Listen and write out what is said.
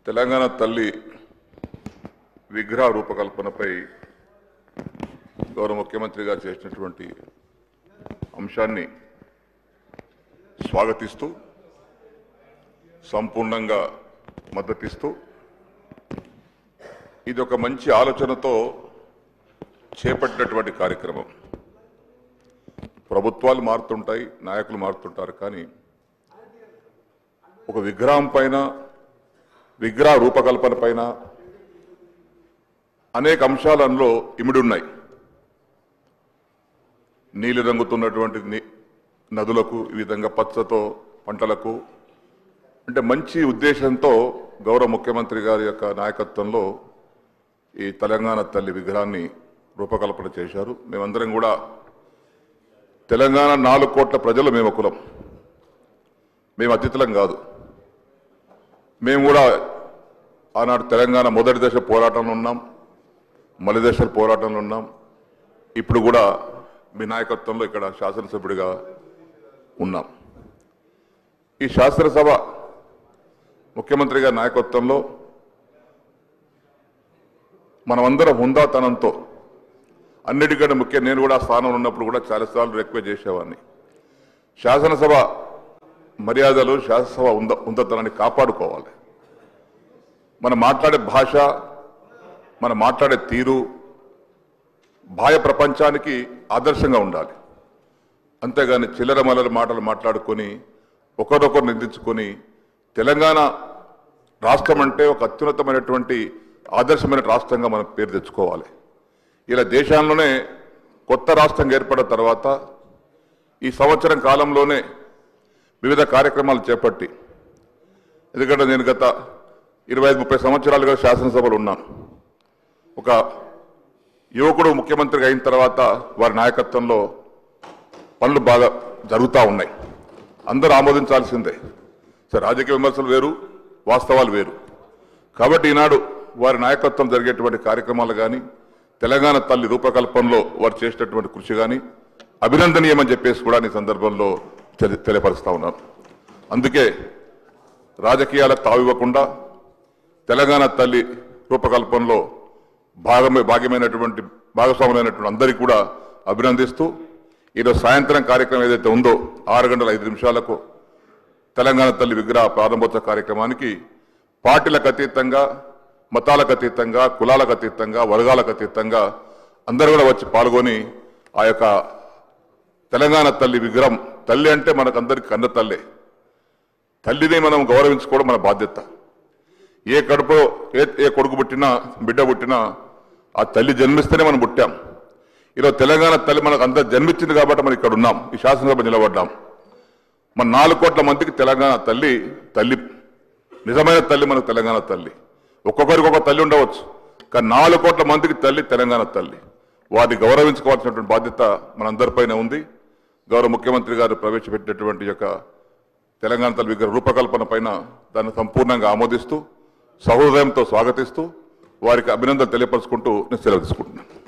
తెలంగాణ తల్లి విగ్రహ రూపకల్పనపై గౌరవ ముఖ్యమంత్రి గారు చేసినటువంటి అంశాన్ని స్వాగతిస్తూ సంపూర్ణంగా మద్దతిస్తూ ఇది ఒక మంచి ఆలోచనతో చేపట్టినటువంటి కార్యక్రమం ప్రభుత్వాలు మారుతుంటాయి నాయకులు మారుతుంటారు కానీ ఒక విగ్రహం పైన విగ్రహ రూపకల్పన పైన అనేక అంశాలు అందులో ఇమిడి ఉన్నాయి నీలి రంగుతున్నటువంటి ని- నదులకు ఈ విధంగా పచ్చతో పంటలకు అంటే మంచి ఉద్దేశంతో గౌరవ ముఖ్యమంత్రి గారి యొక్క నాయకత్వంలో ఈ తెలంగాణ తల్లి విగ్రహాన్ని రూపకల్పన చేశారు మేమందరం కూడా తెలంగాణ నాలుగు కోట్ల ప్రజలు మేము కులం మేము అతిథులం కాదు మేము కూడా ఆనాడు తెలంగాణ మొదటి దశ పోరాటంలో ఉన్నాం మలి దశ పోరాటంలో ఉన్నాం ఇప్పుడు కూడా మీ నాయకత్వంలో ఇక్కడ శాసనసభ్యుడిగా ఉన్నాం ఈ శాసనసభ ముఖ్యమంత్రి గారి నాయకత్వంలో మనమందరం హుందాతనంతో అన్నిటికంటే ముఖ్యం నేను కూడా ఆ స్థానంలో ఉన్నప్పుడు కూడా చాలాసార్లు రిక్వెస్ట్ చేసేవాడిని శాసనసభ మర్యాదలు శాసనసభ ఉంద ఉందతనాన్ని కాపాడుకోవాలి మనం మాట్లాడే భాష మనం మాట్లాడే తీరు బాహ్య ప్రపంచానికి ఆదర్శంగా ఉండాలి అంతేగాని చిల్లర మల్లర మాటలు మాట్లాడుకొని ఒకరొకరు నిందించుకొని తెలంగాణ రాష్ట్రం అంటే ఒక అత్యున్నతమైనటువంటి ఆదర్శమైన రాష్ట్రంగా మనం పేరు తెచ్చుకోవాలి ఇలా దేశంలోనే కొత్త రాష్ట్రం ఏర్పడిన తర్వాత ఈ సంవత్సరం కాలంలోనే వివిధ కార్యక్రమాలు చేపట్టి ఎందుకంటే నేను గత ఇరవై ఐదు ముప్పై సంవత్సరాలుగా శాసనసభలో ఉన్నాను ఒక యువకుడు ముఖ్యమంత్రిగా అయిన తర్వాత వారి నాయకత్వంలో పనులు బాగా జరుగుతూ ఉన్నాయి అందరూ ఆమోదించాల్సిందే సరే రాజకీయ విమర్శలు వేరు వాస్తవాలు వేరు కాబట్టి ఈనాడు వారి నాయకత్వం జరిగేటువంటి కార్యక్రమాలు కానీ తెలంగాణ తల్లి రూపకల్పనలో వారు చేసినటువంటి కృషి కానీ అభినందనీయమని చెప్పేసి కూడా ఈ సందర్భంలో తెలి- తెలియపరుస్తా ఉన్నాను అందుకే రాజకీయాలకు తావివ్వకుండా తెలంగాణ తల్లి రూపకల్పనలో భాగమే భాగ్యమైనటువంటి భాగస్వాములైనటువంటి అందరికీ కూడా అభినందిస్తూ ఈరోజు సాయంత్రం కార్యక్రమం ఏదైతే ఉందో ఆరు గంటల ఐదు నిమిషాలకు తెలంగాణ తల్లి విగ్రహ ప్రారంభోత్సవ కార్యక్రమానికి పార్టీలకు అతీతంగా మతాలకు అతీతంగా కులాలకు అతీతంగా వర్గాలకు అతీతంగా అందరూ కూడా వచ్చి పాల్గొని ఆ యొక్క తెలంగాణ తల్లి విగ్రహం తల్లి అంటే మనకందరికి కన్న తల్లే తల్లిని మనం గౌరవించుకోవడం మన బాధ్యత ఏ కడుపు ఏ ఏ కొడుకు పుట్టినా బిడ్డ పుట్టినా ఆ తల్లి జన్మిస్తేనే మనం పుట్టాం ఈరోజు తెలంగాణ తల్లి మనకు అంత జన్మించింది కాబట్టి మనం ఇక్కడ ఉన్నాం ఈ శాసనసభ నిలబడ్డాం మన నాలుగు కోట్ల మందికి తెలంగాణ తల్లి తల్లి నిజమైన తల్లి మనకు తెలంగాణ తల్లి ఒక్కొక్కరికి ఒక తల్లి ఉండవచ్చు కానీ నాలుగు కోట్ల మందికి తల్లి తెలంగాణ తల్లి వారిని గౌరవించుకోవాల్సినటువంటి బాధ్యత మనందరిపైన ఉంది గౌరవ ముఖ్యమంత్రి గారు ప్రవేశపెట్టినటువంటి యొక్క తెలంగాణ తల్లి విగ్రహ రూపకల్పన పైన దాన్ని సంపూర్ణంగా ఆమోదిస్తూ సహృదయంతో స్వాగతిస్తూ వారికి అభినందనలు తెలియపరుచుకుంటూ నేను సెలవు తీసుకుంటున్నాను